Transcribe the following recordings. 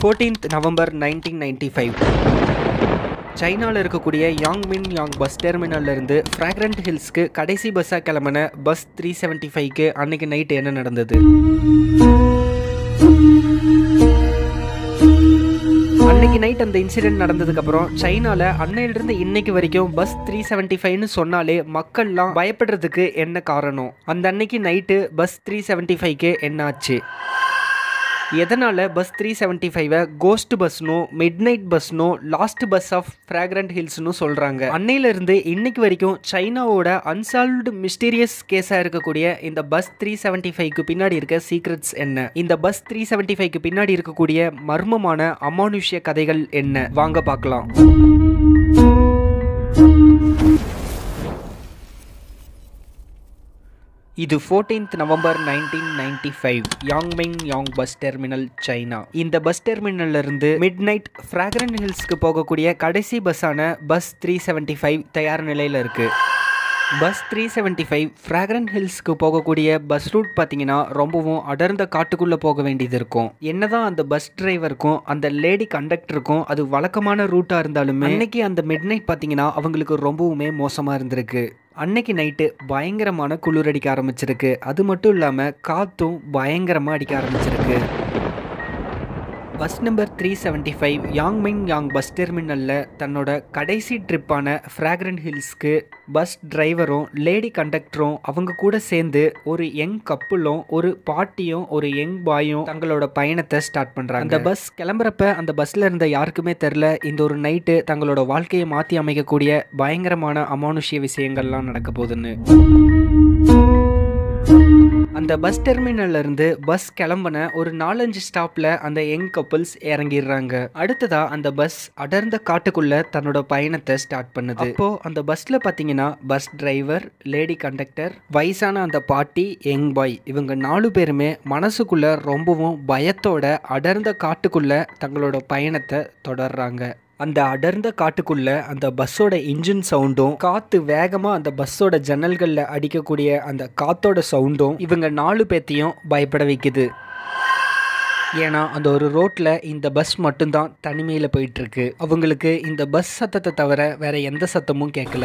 fourteenth November nineteen ninety five சைனாவில் இருக்கக்கூடிய யாங்மின் Yang bus டெர்மினல்ல இருந்து ஃப்ராக்ரண்ட் ஹில்ஸ்க்கு கடைசி பஸ்ஸாக கிளம்பின பஸ் த்ரீ செவன்ட்டி ஃபைவ்க்கு அன்னைக்கு நைட் என்ன நடந்தது அன்னைக்கு நைட் அந்த இன்சிடென்ட் நடந்ததுக்கப்புறம் சைனாவில் அன்னையிலிருந்து இன்னைக்கு வரைக்கும் பஸ் த்ரீ செவன்ட்டி ஃபைவ்னு சொன்னாலே மக்கள்லாம் பயப்படுறதுக்கு என்ன காரணம் அந்த அன்னைக்கு நைட்டு பஸ் த்ரீ செவன்ட்டி ஃபைவ்க்கு என்ன ஆச்சு எதனால் பஸ் த்ரீ செவன்ட்டி ஃபைவை கோஸ்ட் பஸ்னோ மிட் நைட் பஸ்னோ லாஸ்ட் பஸ் ஆஃப் ஃப்ராக்ரண்ட் ஹில்ஸ்னு சொல்கிறாங்க அன்னையிலிருந்து இன்னைக்கு வரைக்கும் சைனாவோட அன்சால்வ்டு மிஸ்டீரியஸ் கேஸாக இருக்கக்கூடிய இந்த பஸ் த்ரீ செவன்ட்டி ஃபைவ்க்கு பின்னாடி இருக்க சீக்ரெட்ஸ் என்ன இந்த பஸ் த்ரீ செவன்ட்டி ஃபைவ்க்கு பின்னாடி இருக்கக்கூடிய மர்மமான அமானுஷ்ய கதைகள் என்ன வாங்க பார்க்கலாம் இது fourteenth November nineteen ninety five யாங்மிங் யாங் பஸ் டெர்மினல் சைனா இந்த பஸ் டெர்மினல்ல இருந்து மிட் நைட் ஃப்ராக்ரன் ஹில்ஸ்க்கு போகக்கூடிய கடைசி பஸ்ஸான பஸ் த்ரீ செவன்ட்டி ஃபைவ் தயார் நிலையில் இருக்கு bus three seventy five fragrant ஹில்ஸ்க்கு போகக்கூடிய பஸ் ரூட் பார்த்தீங்கன்னா ரொம்பவும் அடர்ந்த காட்டுக்குள்ளே போக வேண்டியது இருக்கும் என்னதான் அந்த பஸ் டிரைவருக்கும் அந்த லேடி கண்டக்டருக்கும் அது வழக்கமான ரூட்டாக இருந்தாலுமே அன்னைக்கு அந்த மிட் நைட் பார்த்தீங்கன்னா அவங்களுக்கு ரொம்பவுமே மோசமாக இருந்திருக்கு அன்னைக்கு நைட்டு பயங்கரமான குளிர் அடிக்க ஆரம்பிச்சிருக்கு அது மட்டும் இல்லாமல் காற்றும் பயங்கரமாக அடிக்க ஆரம்பிச்சிருக்கு bus number three seventy five யாங்மிங் யாங் பஸ் டெர்மினலில் தன்னோட கடைசி ட்ரிப்பான ஃப்ராக்ரண்ட் ஹில்ஸ்க்கு பஸ் டிரைவரும் லேடி கண்டக்டரும் அவங்க கூட சேர்ந்து ஒரு யங் கப்புளும் ஒரு பாட்டியும் ஒரு யங் பாயும் தங்களோட பயணத்தை ஸ்டார்ட் பண்ணுறாங்க அந்த பஸ் கிளம்புறப்ப அந்த பஸ்ஸில் இருந்த யாருக்குமே தெரில இந்த ஒரு நைட்டு தங்களோட வாழ்க்கையை மாற்றி அமைக்கக்கூடிய பயங்கரமான அமானுஷ்ய விஷயங்கள்லாம் நடக்க போகுதுன்னு அந்த பஸ் டெர்மினல்ல இருந்து பஸ் கிளம்பின ஒரு நாலஞ்சு ஸ்டாப்ல அந்த யங் கப்புள்ஸ் இறங்கிடுறாங்க அடுத்ததா அந்த பஸ் அடர்ந்த காட்டுக்குள்ள தன்னோட பயணத்தை ஸ்டார்ட் பண்ணுது அப்போ அந்த பஸ்ல பாத்தீங்கன்னா பஸ் டிரைவர் லேடி கண்டக்டர் வயசான அந்த பாட்டி யங் பாய் இவங்க நாலு பேருமே மனசுக்குள்ள ரொம்பவும் பயத்தோட அடர்ந்த காட்டுக்குள்ள தங்களோட பயணத்தை தொடர்றாங்க அந்த அடர்ந்த காட்டுக்குள்ள அந்த பஸ்ஸோட இன்ஜின் சவுண்டும் காத்து வேகமா அந்த பஸ்ஸோட ஜன்னல்கள்ல அடிக்கக்கூடிய அந்த காத்தோட சவுண்டும் இவங்க நாலு பேத்தையும் பயப்பட வைக்குது ஏன்னா அந்த ஒரு ரோட்ல இந்த பஸ் மட்டும்தான் தனிமையில போயிட்டு இருக்கு அவங்களுக்கு இந்த பஸ் சத்தத்தை தவிர வேற எந்த சத்தமும் கேட்கல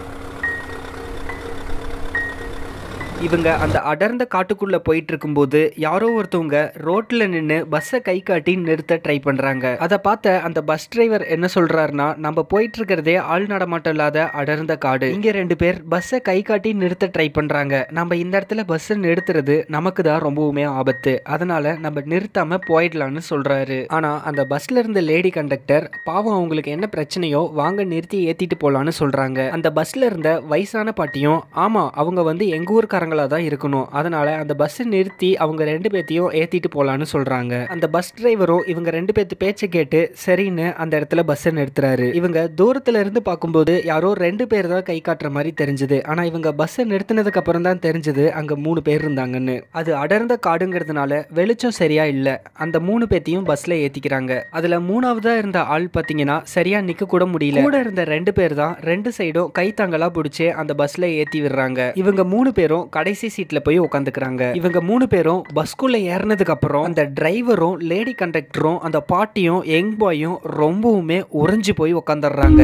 இவங்க அந்த அடர்ந்த காட்டுக்குள்ள போயிட்டு இருக்கும்போது யாரோ ஒருத்தவங்க ரோட்ல நின்று பஸ்ஸை கை காட்டி நிறுத்த ட்ரை பண்றாங்க அதை பார்த்த அந்த பஸ் டிரைவர் என்ன சொல்றாருன்னா நம்ம போயிட்டு இருக்கிறதே ஆள் நடமாட்டம் இல்லாத அடர்ந்த காடு இங்க ரெண்டு பேர் பஸ்ஸை கை காட்டி நிறுத்த ட்ரை பண்றாங்க நம்ம இந்த இடத்துல பஸ்ஸை நிறுத்துறது நமக்கு தான் ரொம்பவுமே ஆபத்து அதனால நம்ம நிறுத்தாம போயிடலாம்னு சொல்றாரு ஆனா அந்த பஸ்ல இருந்த லேடி கண்டக்டர் பாவம் அவங்களுக்கு என்ன பிரச்சனையோ வாங்க நிறுத்தி ஏத்திட்டு போலான்னு சொல்றாங்க அந்த பஸ்ல இருந்த வயசான பாட்டியும் ஆமா அவங்க வந்து எங்க ஊர்க்காரங்க பசங்களாக தான் இருக்கணும் அதனால அந்த பஸ்ஸை நிறுத்தி அவங்க ரெண்டு பேர்த்தையும் ஏற்றிட்டு போகலான்னு சொல்கிறாங்க அந்த பஸ் டிரைவரும் இவங்க ரெண்டு பேர்த்து பேச்சை கேட்டு சரின்னு அந்த இடத்துல பஸ்ஸை நிறுத்துறாரு இவங்க தூரத்துல இருந்து பார்க்கும்போது யாரோ ரெண்டு பேர் தான் கை காட்டுற மாதிரி தெரிஞ்சது ஆனால் இவங்க பஸ்ஸை நிறுத்தினதுக்கு அப்புறம் தான் தெரிஞ்சது அங்கே மூணு பேர் இருந்தாங்கன்னு அது அடர்ந்த காடுங்கிறதுனால வெளிச்சம் சரியா இல்லை அந்த மூணு பேர்த்தையும் பஸ்ல ஏற்றிக்கிறாங்க அதில் மூணாவதா இருந்த ஆள் பார்த்தீங்கன்னா சரியா நிற்க கூட முடியல கூட இருந்த ரெண்டு பேர் தான் ரெண்டு சைடும் கைத்தாங்கலா பிடிச்சி அந்த பஸ்ல ஏற்றி விடுறாங்க இவங்க மூணு பேரும் கடைசி சீட்ல போய் உட்காந்துக்கிறாங்க இவங்க மூணு பேரும் பஸ்குள்ள ஏறினதுக்கு அப்புறம் அந்த டிரைவரும் லேடி கண்டக்டரும் அந்த பாட்டியும் யங் பாயும் ரொம்பவுமே உறைஞ்சு போய் உட்காந்துடுறாங்க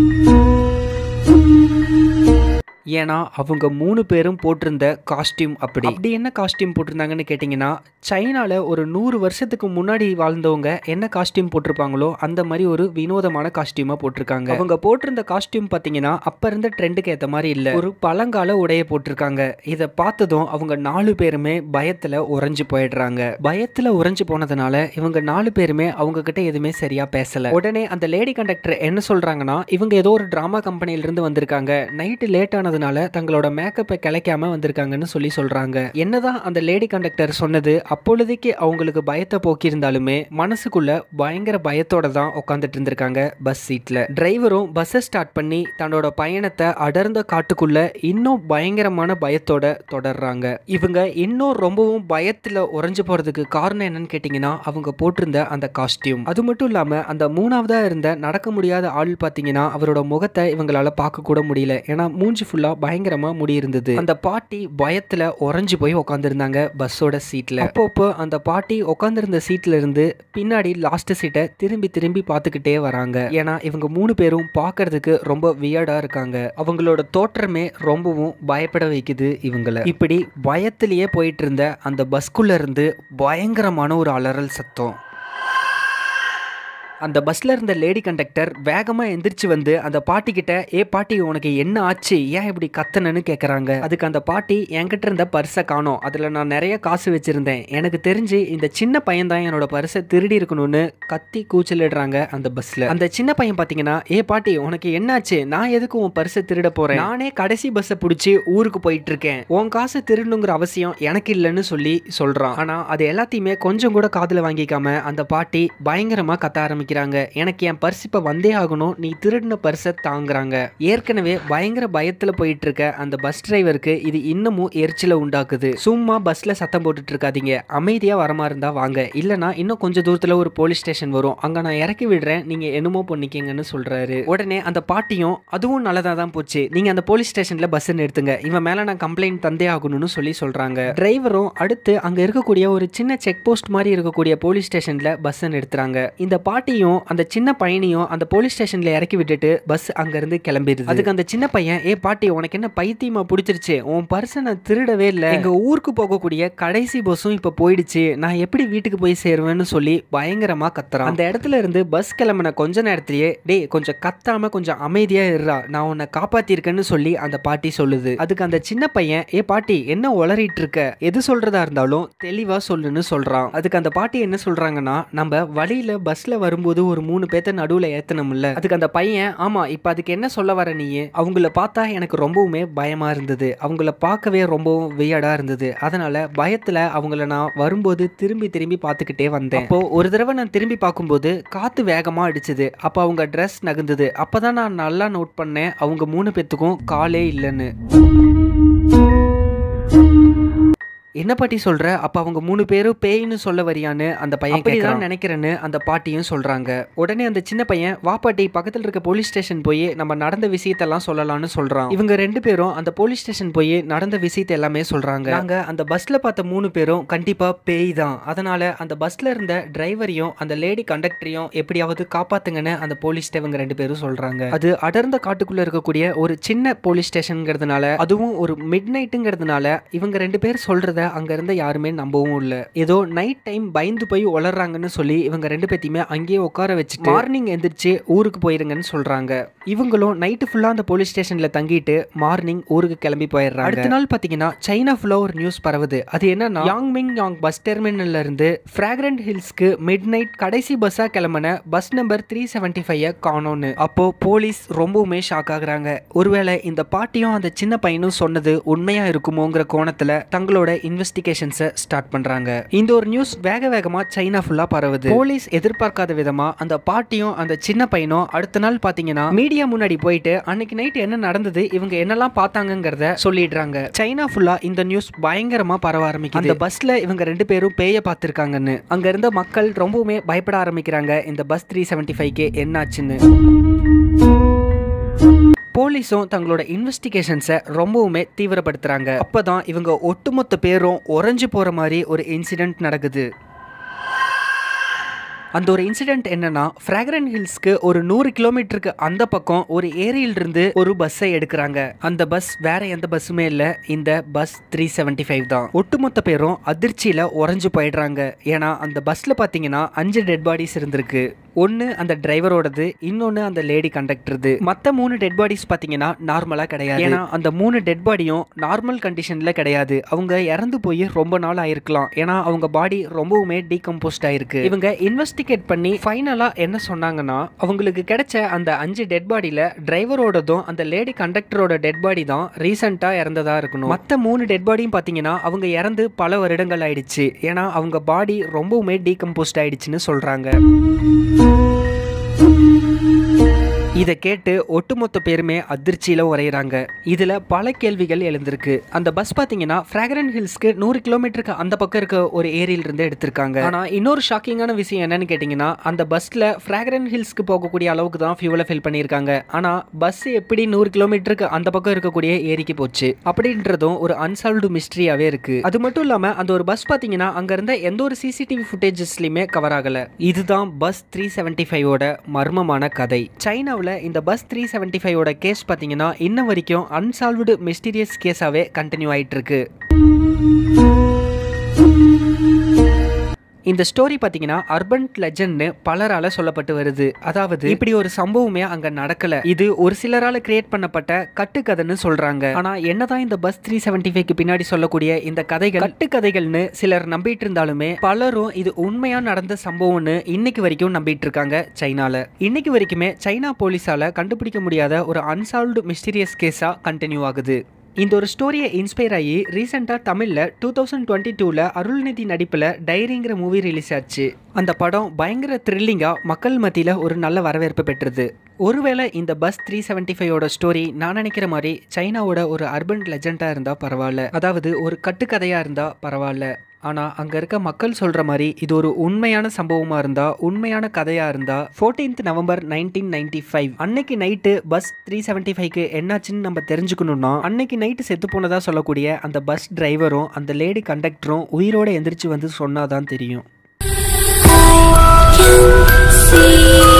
ஏன்னா அவங்க மூணு பேரும் போட்டிருந்த காஸ்டியூம் அப்படி அப்படி என்ன காஸ்டியூம் போட்டிருந்தாங்கன்னு கேட்டிங்கன்னா சைனாவில் ஒரு நூறு வருஷத்துக்கு முன்னாடி வாழ்ந்தவங்க என்ன காஸ்டியூம் போட்டிருப்பாங்களோ அந்த மாதிரி ஒரு வினோதமான காஸ்டியூமாக போட்டிருக்காங்க அவங்க போட்டிருந்த காஸ்டியூம் பார்த்தீங்கன்னா அப்போ இருந்த ட்ரெண்டுக்கு ஏற்ற மாதிரி இல்லை ஒரு பழங்கால உடைய போட்டிருக்காங்க இதை பார்த்ததும் அவங்க நாலு பேருமே பயத்தில் உறைஞ்சு போயிடுறாங்க பயத்தில் உறைஞ்சு போனதுனால இவங்க நாலு பேருமே அவங்க கிட்ட எதுவுமே சரியா பேசல உடனே அந்த லேடி கண்டக்டர் என்ன சொல்றாங்கன்னா இவங்க ஏதோ ஒரு டிராமா கம்பெனியிலிருந்து வந்திருக்காங்க நைட்டு லேட் ஆனது பண்ணதுனால தங்களோட மேக்கப்பை கிளைக்காம வந்திருக்காங்கன்னு சொல்லி சொல்றாங்க என்னதான் அந்த லேடி கண்டக்டர் சொன்னது அப்பொழுதைக்கு அவங்களுக்கு பயத்தை போக்கியிருந்தாலுமே மனசுக்குள்ள பயங்கர பயத்தோட தான் உட்காந்துட்டு இருந்திருக்காங்க பஸ் சீட்ல டிரைவரும் பஸ்ஸை ஸ்டார்ட் பண்ணி தன்னோட பயணத்தை அடர்ந்த காட்டுக்குள்ள இன்னும் பயங்கரமான பயத்தோட தொடர்றாங்க இவங்க இன்னும் ரொம்பவும் பயத்துல உறைஞ்சு போறதுக்கு காரணம் என்னன்னு கேட்டீங்கன்னா அவங்க போட்டிருந்த அந்த காஸ்டியூம் அது மட்டும் இல்லாம அந்த மூணாவதா இருந்த நடக்க முடியாத ஆள் பாத்தீங்கன்னா அவரோட முகத்தை இவங்களால பார்க்க கூட முடியல ஏன்னா மூஞ்சி ஃபுல்லா ஃபுல்லா பயங்கரமா முடி இருந்தது அந்த பாட்டி பயத்துல உறைஞ்சு போய் உட்காந்துருந்தாங்க பஸ்ஸோட சீட்ல அப்பப்போ அந்த பாட்டி உட்காந்துருந்த சீட்ல இருந்து பின்னாடி லாஸ்ட் சீட்டை திரும்பி திரும்பி பார்த்துக்கிட்டே வராங்க ஏன்னா இவங்க மூணு பேரும் பார்க்கறதுக்கு ரொம்ப வியர்டா இருக்காங்க அவங்களோட தோற்றமே ரொம்பவும் பயப்பட வைக்குது இவங்கள இப்படி பயத்திலேயே போயிட்டு இருந்த அந்த பஸ்குள்ள இருந்து பயங்கரமான ஒரு அலறல் சத்தம் அந்த பஸ்ல இருந்த லேடி கண்டக்டர் வேகமா எந்திரிச்சு வந்து அந்த பாட்டி கிட்ட ஏ பாட்டி உனக்கு என்ன ஆச்சு ஏன் இப்படி கத்தனன்னு கேக்குறாங்க அதுக்கு அந்த பாட்டி என்கிட்ட இருந்த பர்ஸை காணோம் அதுல நான் நிறைய காசு வச்சிருந்தேன் எனக்கு தெரிஞ்சு இந்த சின்ன பையன் தான் என்னோட பர்ஸை திருடி இருக்கணும்னு கத்தி கூச்சலிடுறாங்க அந்த பஸ்ல அந்த சின்ன பையன் பாத்தீங்கன்னா ஏ பாட்டி உனக்கு என்னாச்சு நான் எதுக்கு உன் பர்ஸை திருட போறேன் நானே கடைசி பஸ்ஸை பிடிச்சி ஊருக்கு போயிட்டு இருக்கேன் உன் காசு திருடணுங்கிற அவசியம் எனக்கு இல்லைன்னு சொல்லி சொல்றான் ஆனா அது எல்லாத்தையுமே கொஞ்சம் கூட காதுல வாங்கிக்காம அந்த பாட்டி பயங்கரமா கத்த ஆரம்பிக்கிறாங்க எனக்கு என் பர்ஸ் இப்ப வந்தே ஆகணும் நீ திருடின பர்ஸை தாங்குறாங்க ஏற்கனவே பயங்கர பயத்துல போயிட்டு இருக்க அந்த பஸ் டிரைவருக்கு இது இன்னமும் எரிச்சலை உண்டாக்குது சும்மா பஸ்ல சத்தம் போட்டுட்டு இருக்காதீங்க அமைதியா வரமா இருந்தா வாங்க இல்லனா இன்னும் கொஞ்சம் தூரத்துல ஒரு போலீஸ் ஸ்டேஷன் வரும் அங்க நான் இறக்கி விடுறேன் நீங்க என்னமோ பண்ணிக்கங்கன்னு சொல்றாரு உடனே அந்த பாட்டியும் அதுவும் நல்லதா தான் போச்சு நீங்க அந்த போலீஸ் ஸ்டேஷன்ல பஸ் நிறுத்துங்க இவன் மேல நான் கம்ப்ளைண்ட் தந்தே ஆகணும்னு சொல்லி சொல்றாங்க டிரைவரும் அடுத்து அங்க இருக்கக்கூடிய ஒரு சின்ன செக் போஸ்ட் மாதிரி இருக்கக்கூடிய போலீஸ் ஸ்டேஷன்ல பஸ் நிறுத்துறாங்க இந்த பாட்டியும் அந்த சின்ன பையனையும் அந்த போலீஸ் ஸ்டேஷன்ல இறக்கி விட்டுட்டு பஸ் அங்க இருந்து கிளம்பிடுது அதுக்கு அந்த சின்ன பையன் ஏ பாட்டி உனக்கு என்ன பைத்தியமா பிடிச்சிருச்சு உன் பர்ஸை நான் திருடவே இல்லை எங்க ஊருக்கு போகக்கூடிய கடைசி பஸ்ஸும் இப்ப போயிடுச்சு நான் எப்படி வீட்டுக்கு போய் சேருவேன்னு சொல்லி பயங்கரமா கத்துறான் அந்த இடத்துல இருந்து பஸ் கிளம்பின கொஞ்ச நேரத்திலேயே டேய் கொஞ்சம் கத்தாம கொஞ்சம் அமைதியா இருறா நான் உன்னை காப்பாத்திருக்கேன்னு சொல்லி அந்த பாட்டி சொல்லுது அதுக்கு அந்த சின்ன பையன் ஏ பாட்டி என்ன உளறிட்டு இருக்க எது சொல்றதா இருந்தாலும் தெளிவா சொல்லுன்னு சொல்றான் அதுக்கு அந்த பாட்டி என்ன சொல்றாங்கன்னா நம்ம வழியில பஸ்ல வரும்போது ஒரு மூணு பேத்த நடுவுல ஏத்தனோம்ல அதுக்கு அந்த பையன் ஆமா இப்ப அதுக்கு என்ன சொல்ல வர நீ அவங்கள பார்த்தா எனக்கு ரொம்பவுமே பயமா இருந்தது அவங்கள பார்க்கவே ரொம்பவும் வியடா இருந்தது அதனால பயத்துல அவங்கள நான் வரும்போது திரும்பி திரும்பி பார்த்துக்கிட்டே வந்தேன் அப்போ ஒரு தடவை நான் திரும்பி பார்க்கும்போது காத்து வேகமா அடிச்சது அப்போ அவங்க ட்ரெஸ் நகுந்தது அப்பதான் நான் நல்லா நோட் பண்ணேன் அவங்க மூணு பேத்துக்கும் காலே இல்லைன்னு என்ன பாட்டி சொல்ற அப்ப அவங்க மூணு பேரும் பேய்னு சொல்ல வரியான்னு அந்த பையன் அப்படிதான் நினைக்கிறேன்னு அந்த பாட்டியும் சொல்றாங்க உடனே அந்த சின்ன பையன் வா பாட்டி பக்கத்துல இருக்க போலீஸ் ஸ்டேஷன் போய் நம்ம நடந்த விஷயத்தெல்லாம் சொல்லலாம்னு சொல்றான் இவங்க ரெண்டு பேரும் அந்த போலீஸ் ஸ்டேஷன் போய் நடந்த விஷயத்தை எல்லாமே சொல்றாங்க நாங்க அந்த பஸ்ல பார்த்த மூணு பேரும் கண்டிப்பா பேய் தான் அதனால அந்த பஸ்ல இருந்த டிரைவரையும் அந்த லேடி கண்டக்டரையும் எப்படியாவது காப்பாத்துங்கன்னு அந்த போலீஸ் இவங்க ரெண்டு பேரும் சொல்றாங்க அது அடர்ந்த காட்டுக்குள்ள இருக்கக்கூடிய ஒரு சின்ன போலீஸ் ஸ்டேஷன்ங்கிறதுனால அதுவும் ஒரு மிட் நைட்டுங்கிறதுனால இவங்க ரெண்டு பேர் சொல்றத அங்க இருந்த யாருமே நம்பவும் இல்ல ஏதோ நைட் டைம் பயந்து போய் உளறாங்கன்னு சொல்லி இவங்க ரெண்டு பேத்தையுமே அங்கேயே உட்கார வச்சு மார்னிங் எந்திரிச்சு ஊருக்கு போயிருங்கன்னு சொல்றாங்க இவங்களும் நைட்டு ஃபுல்லா அந்த போலீஸ் ஸ்டேஷன்ல தங்கிட்டு மார்னிங் ஊருக்கு கிளம்பி போயிடுறாங்க அடுத்த நாள் பாத்தீங்கன்னா சைனா ஃபுல்லா ஒரு நியூஸ் பரவுது அது என்னன்னா யாங்மிங் யாங் பஸ் டெர்மினல்ல இருந்து ஃபிராக்ரண்ட் ஹில்ஸ்க்கு மிட் நைட் கடைசி பஸ்ஸா கிளம்பின bus number three seventy five காணோன்னு அப்போ போலீஸ் ரொம்பவுமே ஷாக் ஆகுறாங்க ஒருவேளை இந்த பாட்டியும் அந்த சின்ன பையனும் சொன்னது உண்மையா இருக்குமோங்கிற கோணத்துல தங்களோட இன்வெஸ்டிகேஷன்ஸை ஸ்டார்ட் பண்றாங்க இந்த ஒரு நியூஸ் வேக வேகமா சைனா ஃபுல்லா பரவுது போலீஸ் எதிர்பார்க்காத விதமா அந்த பாட்டியும் அந்த சின்ன பையனும் அடுத்த நாள் பாத்தீங்கன்னா மீடியா முன்னாடி போயிட்டு அன்னைக்கு நைட் என்ன நடந்தது இவங்க என்னெல்லாம் பார்த்தாங்கங்கிறத சொல்லிடுறாங்க சைனா ஃபுல்லா இந்த நியூஸ் பயங்கரமா பரவ ஆரம்பிக்குது அந்த பஸ்ல இவங்க ரெண்டு பேரும் பேய பார்த்திருக்காங்கன்னு அங்க இருந்த மக்கள் ரொம்பவுமே பயப்பட ஆரம்பிக்கிறாங்க இந்த பஸ் த்ரீ செவன்டி ஃபைவ்க்கு என்னாச்சுன்னு போலீஸும் தங்களோட இன்வெஸ்டிகேஷன்ஸை ரொம்பவுமே தீவிரப்படுத்துறாங்க அப்பதான் இவங்க ஒட்டுமொத்த பேரும் உறைஞ்சு போற மாதிரி ஒரு இன்சிடென்ட் நடக்குது அந்த ஒரு இன்சிடென்ட் என்னன்னா ஃப்ராக்ரன் ஹில்ஸ்க்கு ஒரு நூறு கிலோமீட்டருக்கு அந்த பக்கம் ஒரு ஏரியிலிருந்து ஒரு பஸ்ஸை எடுக்கிறாங்க அந்த பஸ் வேற எந்த பஸ்ஸுமே இல்லை இந்த பஸ் த்ரீ செவன்டி ஃபைவ் தான் ஒட்டுமொத்த பேரும் அதிர்ச்சியில உறைஞ்சு போயிடுறாங்க ஏன்னா அந்த பஸ்ல பாத்தீங்கன்னா அஞ்சு டெட் பாடிஸ் இருந்திருக்கு ஒன்று அந்த டிரைவரோடது இன்னொன்று அந்த லேடி கண்டக்டருது மற்ற மூணு டெட் பாடிஸ் பார்த்தீங்கன்னா நார்மலாக கிடையாது ஏன்னா அந்த மூணு டெட் பாடியும் நார்மல் கண்டிஷனில் கிடையாது அவங்க இறந்து போய் ரொம்ப நாள் ஆயிருக்கலாம் ஏன்னா அவங்க பாடி ரொம்பவுமே டீகம்போஸ்ட் ஆயிருக்கு இவங்க இன்வெஸ்டிகேட் பண்ணி ஃபைனலாக என்ன சொன்னாங்கன்னா அவங்களுக்கு கிடைச்ச அந்த அஞ்சு டெட் பாடியில் டிரைவரோடதும் அந்த லேடி கண்டக்டரோட டெட் பாடி தான் ரீசெண்டாக இறந்ததா இருக்கணும் மற்ற மூணு டெட் பாடியும் பார்த்தீங்கன்னா அவங்க இறந்து பல வருடங்கள் ஆயிடுச்சு ஏன்னா அவங்க பாடி ரொம்பவுமே டீகம்போஸ்ட் ஆயிடுச்சுன்னு சொல்கிறாங்க இதை கேட்டு ஒட்டுமொத்த பேருமே அதிர்ச்சியில உரையிறாங்க இதுல பல கேள்விகள் எழுந்திருக்கு அந்த பஸ் பாத்தீங்கன்னா ஃபிராகரன் ஹில்ஸ்க்கு நூறு கிலோமீட்டருக்கு அந்த பக்கம் இருக்க ஒரு ஏரியில இருந்து எடுத்திருக்காங்க ஆனா இன்னொரு ஷாக்கிங்கான விஷயம் என்னன்னு கேட்டீங்கன்னா அந்த பஸ்ல ஃபிராகரன் ஹில்ஸ்க்கு போகக்கூடிய அளவுக்கு தான் ஃபியூலை ஃபில் பண்ணியிருக்காங்க ஆனா பஸ் எப்படி நூறு கிலோமீட்டருக்கு அந்த பக்கம் இருக்கக்கூடிய ஏரிக்கு போச்சு அப்படின்றதும் ஒரு அன்சால்வ்டு மிஸ்ட்ரியாவே இருக்கு அது மட்டும் இல்லாம அந்த ஒரு பஸ் பாத்தீங்கன்னா அங்க இருந்த எந்த ஒரு சிசிடிவி ஃபுட்டேஜஸ்லயுமே கவர் ஆகல இதுதான் பஸ் த்ரீ செவன்டி ஃபைவோட மர்மமான கதை சைனாவில் இந்த பஸ் த்ரீ செவன்டி ஃபைவோட கேஸ் பார்த்தீங்கன்னா இன்ன வரைக்கும் அன்சால்வ்டு மிஸ்டீரியஸ் கேஸாகவே கண்டினியூ ஆயிட்டு இருக்கு இந்த ஸ்டோரி பார்த்தீங்கன்னா அர்பன் லெஜண்ட்னு பலரால சொல்லப்பட்டு வருது அதாவது இப்படி ஒரு சம்பவமே அங்க நடக்கல இது ஒரு சிலரால கிரியேட் பண்ணப்பட்ட கட்டுக்கதைன்னு சொல்றாங்க ஆனா என்னதான் இந்த பஸ் த்ரீ செவன்டி ஃபைவ்க்கு பின்னாடி சொல்லக்கூடிய இந்த கதைகள் கட்டுக்கதைகள்னு சிலர் நம்பிட்டு இருந்தாலுமே பலரும் இது உண்மையா நடந்த சம்பவம்னு இன்னைக்கு வரைக்கும் நம்பிட்டு இருக்காங்க சைனால இன்னைக்கு வரைக்குமே சைனா போலீஸால கண்டுபிடிக்க முடியாத ஒரு அன்சால்வ்டு மிஸ்டீரியஸ் கேஸா கண்டினியூ ஆகுது இந்த ஒரு ஸ்டோரியை இன்ஸ்பயர் ஆகி ரீசெண்டாக தமிழில் டூ தௌசண்ட் டுவெண்ட்டி டூவில் அருள்நிதி நடிப்பில் டைரிங்கிற மூவி ரிலீஸ் ஆச்சு அந்த படம் பயங்கர த்ரில்லிங்காக மக்கள் மத்தியில் ஒரு நல்ல வரவேற்பு பெற்றது ஒருவேளை இந்த பஸ் த்ரீ செவன்ட்டி ஃபைவோட ஸ்டோரி நான் நினைக்கிற மாதிரி சைனாவோட ஒரு அர்பன் லெஜெண்டாக இருந்தால் பரவாயில்ல அதாவது ஒரு கட்டுக்கதையாக இருந்தால் பரவாயில்ல ஆனால் அங்கே இருக்க மக்கள் சொல்கிற மாதிரி இது ஒரு உண்மையான சம்பவமாக இருந்தால் உண்மையான கதையாக இருந்தால் fourteenth November nineteen ninety five அன்னைக்கு நைட்டு பஸ் த்ரீ செவன்ட்டி ஃபைவ்க்கு என்னாச்சுன்னு நம்ம தெரிஞ்சுக்கணும்னா அன்னைக்கு நைட்டு செத்து போனதாக சொல்லக்கூடிய அந்த பஸ் டிரைவரும் அந்த லேடி கண்டக்டரும் உயிரோடு எந்திரிச்சு வந்து சொன்னாதான் தெரியும் I can see